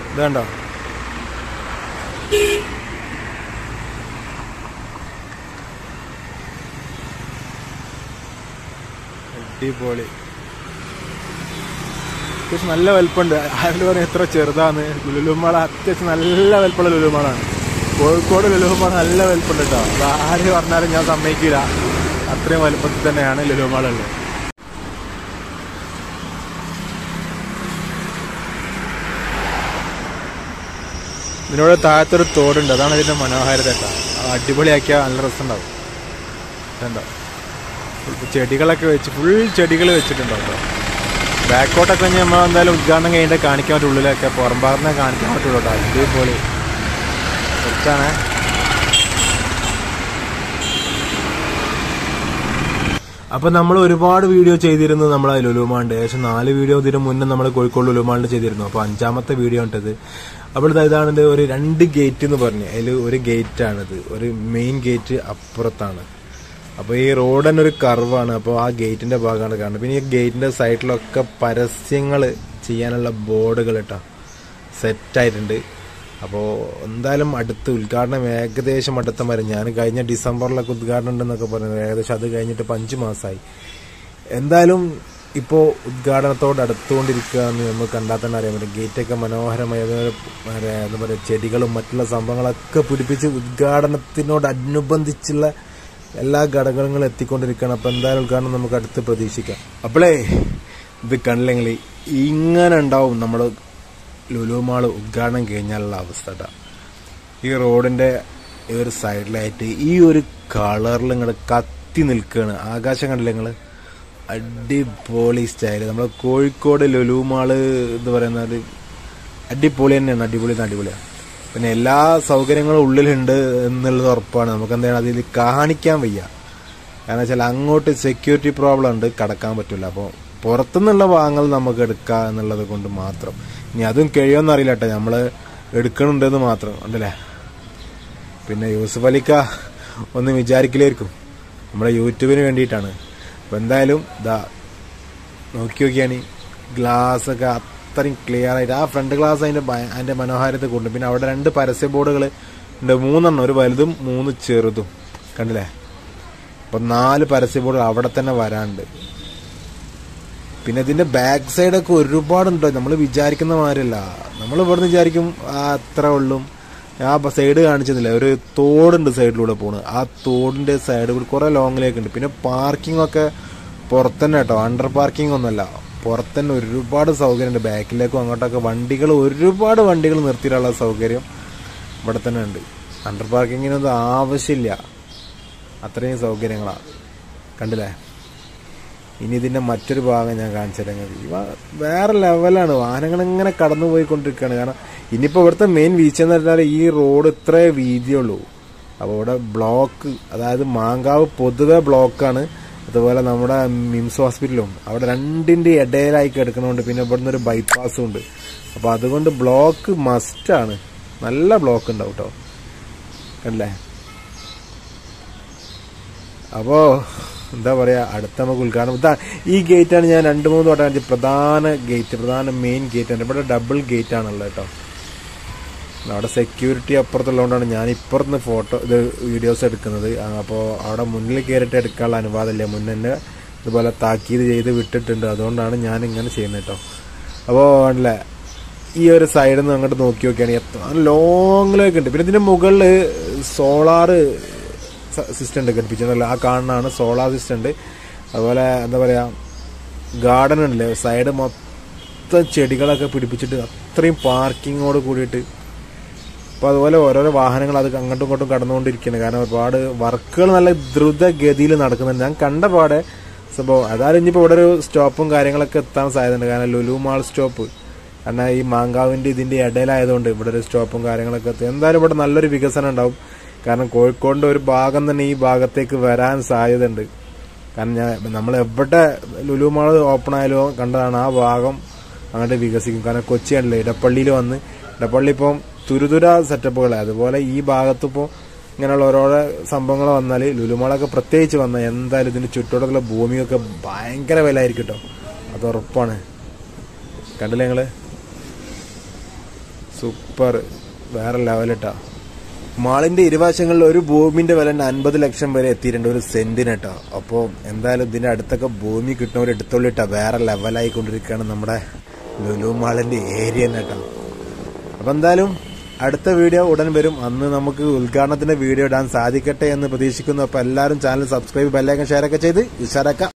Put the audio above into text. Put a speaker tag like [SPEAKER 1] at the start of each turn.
[SPEAKER 1] ഇത് കണ്ടോ അടിപൊളി അത്യാവശ്യം നല്ല വലിപ്പമുണ്ട് ആരും പറയും എത്ര ചെറുതാന്ന് ലുലുമാള അത്യാവശ്യം നല്ല വലിപ്പമുള്ള ലുലുമാളാണ് കോഴിക്കോട് ലുലുമാള നല്ല വലിപ്പമുണ്ട് കേട്ടോ അത് ആര് പറഞ്ഞാലും ഞാൻ സമ്മതിക്കില്ല അത്രയും വലിപ്പത്തിൽ തന്നെയാണ് ലുലുമാളുള്ളത് ഇതിനോട് താഴത്തൊരു തോടുണ്ട് അതാണ് ഇതിന്റെ മനോഹാരിത കേട്ടോ അത് അടിപൊളിയാക്കിയാൽ നല്ല രസമുണ്ടാവും കണ്ടോ ചെടികളൊക്കെ വെച്ച് ഫുൾ ചെടികൾ വെച്ചിട്ടുണ്ടോ കേട്ടോ ബാക്കോട്ടൊക്കെ കഴിഞ്ഞ് നമ്മൾ എന്തായാലും ഉദ്ഘാടനം കഴിഞ്ഞിട്ട് കാണിക്കാൻ പറ്റും ഉള്ളിലൊക്കെ പുറം ഭാഗത്തുനിന്ന് കാണിക്കാൻ പറ്റുള്ളൂ കേട്ടോ അടിപൊളി കുറച്ചാണ് അപ്പൊ നമ്മൾ ഒരുപാട് വീഡിയോ ചെയ്തിരുന്നു നമ്മളെ ലുലുമാണ്ട് ഏകദേശം നാല് വീഡിയോ ഇതിന് മുന്നേ നമ്മൾ കോഴിക്കോട് ലുലുമാണ്ട് ചെയ്തിരുന്നു അപ്പൊ അഞ്ചാമത്തെ വീഡിയോ ഉണ്ടത് അപ്പോൾ ഇതാണിത് ഒരു രണ്ട് ഗേറ്റ് എന്ന് പറഞ്ഞു അതിൽ ഒരു ഗേറ്റ് ആണിത് ഒരു മെയിൻ ഗേറ്റ് അപ്പുറത്താണ് അപ്പോൾ ഈ റോഡ് തന്നെ ഒരു കർവാണ് അപ്പോൾ ആ ഗേറ്റിന്റെ ഭാഗമാണ് കാണുന്നത് പിന്നെ ഈ ഗേറ്റിന്റെ സൈഡിലൊക്കെ പരസ്യങ്ങൾ ചെയ്യാനുള്ള ബോർഡുകൾ കേട്ടോ സെറ്റായിട്ടുണ്ട് അപ്പോൾ എന്തായാലും അടുത്ത് ഉദ്ഘാടനം ഏകദേശം അടുത്ത വരെ ഞാൻ കഴിഞ്ഞ ഡിസംബറിലൊക്കെ ഉദ്ഘാടനം ഉണ്ടെന്നൊക്കെ പറഞ്ഞത് ഏകദേശം അത് കഴിഞ്ഞിട്ട് ഇപ്പം അഞ്ച് മാസമായി എന്തായാലും ഇപ്പോൾ ഉദ്ഘാടനത്തോട് അടുത്തുകൊണ്ടിരിക്കുക എന്ന് നമുക്ക് കണ്ടാൽ തന്നെ അറിയാൻ പറ്റും ഗേറ്റൊക്കെ മനോഹരമായ അതുപോലെ മറ്റേ എന്താ പറയുക ചെടികളും മറ്റുള്ള സംഭവങ്ങളൊക്കെ പിടിപ്പിച്ച് ഉദ്ഘാടനത്തിനോടനുബന്ധിച്ചുള്ള എല്ലാ ഘടകങ്ങളും എത്തിക്കൊണ്ടിരിക്കുകയാണ് അപ്പം എന്തായാലും ഉദ്ഘാടനം നമുക്ക് അടുത്ത് പ്രതീക്ഷിക്കാം അപ്പോളേ ഇത് കണ്ടില്ലെങ്കിൽ ഇങ്ങനെ ഉണ്ടാവും നമ്മൾ ലുലുമാള് ഉദ്ഘാടനം കഴിഞ്ഞാലുള്ള അവസ്ഥ ട്ടാ. ഈ റോഡിന്റെ ഈ ഒരു സൈഡിലായിട്ട് ഈ ഒരു കളറിൽ ഇങ്ങോട്ട് കത്തി നിൽക്കുകയാണ് ആകാശം കണ്ടില്ല നിങ്ങള് അടിപൊളി സ്റ്റൈല് നമ്മളെ കോഴിക്കോട് ലുലുമാള് എന്ന് പറയുന്നത് അടിപൊളി തന്നെയാണ് അടിപൊളി അടിപൊളിയാണ് പിന്നെ എല്ലാ സൗകര്യങ്ങളും ഉള്ളിലുണ്ട് എന്നുള്ളത് ഉറപ്പാണ് നമുക്ക് എന്താണ് അതിൽ കാണിക്കാൻ വയ്യ കാരണം വെച്ചാൽ അങ്ങോട്ട് സെക്യൂരിറ്റി പ്രോബ്ലം ഉണ്ട് കടക്കാൻ പറ്റില്ല അപ്പോൾ പുറത്തുനിന്നുള്ള ഭാഗങ്ങൾ നമുക്ക് എടുക്കുക എന്നുള്ളത് കൊണ്ട് മാത്രം ഇനി അതും കഴിയുമെന്ന് അറിയില്ല കേട്ടോ നമ്മൾ എടുക്കണുണ്ടെന്ന് മാത്രം ഉണ്ടല്ലേ പിന്നെ യൂസുഫ് അലിക്ക ഒന്നും വിചാരിക്കില്ലായിരിക്കും നമ്മുടെ യൂട്യൂബിന് വേണ്ടിയിട്ടാണ് അപ്പം എന്തായാലും ഇതാ നോക്കി നോക്കിയാണ് ഗ്ലാസ് ഒക്കെ അത്രയും ക്ലിയർ ആയിട്ട് ആ ഫ്രണ്ട് ഗ്ലാസ് അതിന്റെ ഭയ- അതിന്റെ മനോഹാരിത കൊണ്ട് പിന്നെ അവിടെ രണ്ട് പരസ്യ ബോർഡുകൾ ഉണ്ട് മൂന്നെണ്ണം ഒരു വലുതും മൂന്ന് ചെറുതും കണ്ടില്ലേ അപ്പൊ നാല് പരസ്യ ബോർഡ് അവിടെ തന്നെ വരാണ്ട് പിന്നെ ഇതിന്റെ ബാക്ക് സൈഡൊക്കെ ഒരുപാടുണ്ടോ നമ്മൾ വിചാരിക്കുന്ന മാതിരിയല്ല നമ്മൾ ഇവിടുന്ന് വിചാരിക്കും ആ അത്ര ഉള്ളും ആ സൈഡ് കാണിച്ചതില്ല ഒരു തോടുണ്ട് സൈഡിലൂടെ പോണ് ആ തോടിന്റെ സൈഡ് കൂടി കുറെ ലോങ്ങിലേക്ക് ഉണ്ട് പിന്നെ പാർക്കിംഗ് ഒക്കെ പുറത്തന്നെ കേട്ടോ അണ്ടർ പാർക്കിംഗ് ഒന്നുമല്ല പുറത്തന്നെ ഒരുപാട് സൗകര്യമുണ്ട് ബാക്കിലേക്കും അങ്ങോട്ടൊക്കെ വണ്ടികൾ ഒരുപാട് വണ്ടികൾ നിർത്തിയിട്ടുള്ള സൗകര്യം ഇവിടെ തന്നെ ഉണ്ട് അണ്ടർ പാർക്കിങ്ങിനൊന്നും ആവശ്യമില്ല അത്രയും സൗകര്യങ്ങളാണ് കണ്ടില്ലേ ഇനി ഇതിന്റെ മറ്റൊരു ഭാഗം ഞാൻ കാണിച്ചു തരാം നിങ്ങൾക്ക്. ഇവ വേറെ ലെവലാണ് വാഹനങ്ങൾ ഇങ്ങനെ കടന്നു പോയിക്കൊണ്ടിരിക്കുകയാണ് കാരണം ഇനിയിപ്പോ ഇവിടുത്തെ മെയിൻ വീഴ്ച എന്ന് പറഞ്ഞാൽ ഈ റോഡ് ഇത്രേ വീതിയുള്ളൂ അപ്പോൾ ഇവിടെ ബ്ലോക്ക് അതായത് മാങ്കാവ് പൊതുവെ ബ്ലോക്കാണ് അതുപോലെ നമ്മുടെ മിംസ് ഹോസ്പിറ്റലും അവിടെ രണ്ടിന്റെ ഇടയിലായി കിടക്കണോണ്ട് പിന്നെ ഇവിടുന്ന് ഒരു ബൈപ്പാസും ഉണ്ട് അപ്പൊ അതുകൊണ്ട് ബ്ലോക്ക് മസ്റ്റാണ് നല്ല ബ്ലോക്ക് ഉണ്ടാവും കേട്ടോ കണ്ടില്ലേ അപ്പോ എന്താ പറയാ അടുത്ത നമുക്ക് ഉദ്ഘാടനം ഇതാ ഈ ഗേറ്റ് ആണ് ഞാൻ രണ്ട് മൂന്ന് വട്ടം കാണിച്ച പ്രധാന ഗേറ്റ് പ്രധാന മെയിൻ ഗേറ്റ് ആണ് ഇവിടെ ഡബിൾ ഗേറ്റ് ആണുള്ളത് കേട്ടോ അവിടെ സെക്യൂരിറ്റി അപ്പുറത്തുള്ളതുകൊണ്ടാണ് ഞാൻ ഇപ്പുറത്ത് ഫോട്ടോ ഇത് വീഡിയോസ് എടുക്കുന്നത് അപ്പോൾ അവിടെ മുന്നിൽ കയറിയിട്ട് എടുക്കാനുള്ള അനുവാദമില്ല മുന്നേ ഇതുപോലെ താക്കീത് ചെയ്ത് വിട്ടിട്ടുണ്ട് അതുകൊണ്ടാണ് ഞാൻ ഇങ്ങനെ ചെയ്യുന്നത് കേട്ടോ അപ്പോൾ ആണല്ലേ ഈ ഒരു സൈഡിൽ നിന്ന് അങ്ങോട്ട് നോക്കി നോക്കിയാണെങ്കിൽ എത്ര ലോങ്ങിലേക്ക് ഉണ്ട് പിന്നെ ഇതിന്റെ മുകളിൽ സോളാറ് സിസ്റ്റം ഉണ്ട് ഘടിപ്പിച്ചതല്ല ആ കാണുന്നതാണ് സോളാർ സിസ്റ്റം ഉണ്ട് അതുപോലെ എന്താ പറയാ ഗാർഡൻ ഉണ്ടല്ലേ സൈഡ് മൊത്തം ചെടികളൊക്കെ പിടിപ്പിച്ചിട്ട് അത്രയും പാർക്കിങ്ങോട് കൂടിയിട്ട് അപ്പോൾ അതുപോലെ ഓരോരോ വാഹനങ്ങൾ അത് അങ്ങോട്ടും ഇങ്ങോട്ടും കടന്നുകൊണ്ടിരിക്കുകയാണ് കാരണം ഒരുപാട് വർക്കുകൾ നല്ല ദ്രുതഗതിയിൽ നടക്കുന്നുണ്ട് ഞാൻ കണ്ട പാടെ സംഭവം അതായത് ഇനിയിപ്പോൾ ഇവിടെ ഒരു സ്റ്റോപ്പും കാര്യങ്ങളൊക്കെ എത്താൻ സാധ്യതയുണ്ട് കാരണം ലുലു മാൾ സ്റ്റോപ്പ് കാരണം ഈ മാങ്കാവിന്റെ ഇതിന്റെ ഇടയിലായതുകൊണ്ട് ഇവിടെ ഒരു സ്റ്റോപ്പും കാര്യങ്ങളൊക്കെ എത്തും എന്തായാലും ഇവിടെ നല്ലൊരു വികസനം ഉണ്ടാവും കാരണം കോഴിക്കോടിന്റെ ഒരു ഭാഗം തന്നെ ഈ ഭാഗത്തേക്ക് വരാൻ സാധ്യതയുണ്ട് കാരണം ഞാൻ നമ്മൾ എവിടെ ലുലു മാൾ ഓപ്പൺ ആയാലോ കണ്ടതാണ് ആ ഭാഗം അങ്ങോട്ട് വികസിക്കും കാരണം കൊച്ചി ആണല്ലേ ഇടപ്പള്ളിയിൽ വന്ന് ഇടപ്പള്ളി ഇപ്പം തുരുതുര സെറ്റപ്പുകളെ അതുപോലെ ഈ ഭാഗത്ത് ഇപ്പോൾ ഇങ്ങനെയുള്ള ഓരോരോ സംഭവങ്ങൾ വന്നാൽ ലുലുമാളൊക്കെ പ്രത്യേകിച്ച് വന്നാൽ എന്തായാലും ഇതിന്റെ ചുറ്റോടത്തുള്ള ഭൂമിയൊക്കെ ഭയങ്കര വില ആയിരിക്കും കേട്ടോ അത് ഉറപ്പാണ് കണ്ടില്ലേ ഞങ്ങള് സൂപ്പർ വേറെ ലെവലിട്ടാ മാളിന്റെ ഇരുവശങ്ങളിൽ ഒരു ഭൂമിന്റെ വില തന്നെ അൻപത് ലക്ഷം വരെ എത്തിയിട്ടുണ്ട് ഒരു സെന്റിനെട്ടോ അപ്പോൾ എന്തായാലും ഇതിന്റെ അടുത്തൊക്കെ ഭൂമി കിട്ടുന്നവർ എടുത്തോളിട്ടാ വേറെ ലെവലായി കൊണ്ടിരിക്കുകയാണ് നമ്മുടെ ലുലു മാളിന്റെ ഏരിയ തന്നെ കേട്ടോ അപ്പൊ എന്തായാലും അടുത്ത വീഡിയോ ഉടൻ വരും അന്ന് നമുക്ക് ഉദ്ഘാടനത്തിന്റെ വീഡിയോ ഇടാൻ സാധിക്കട്ടെ എന്ന് പ്രതീക്ഷിക്കുന്നു അപ്പൊ എല്ലാവരും ചാനൽ സബ്സ്ക്രൈബ് ബെല്ലൈക്കൻ ഷെയർ ഒക്കെ ചെയ്ത് ഉഷാറാക്കാം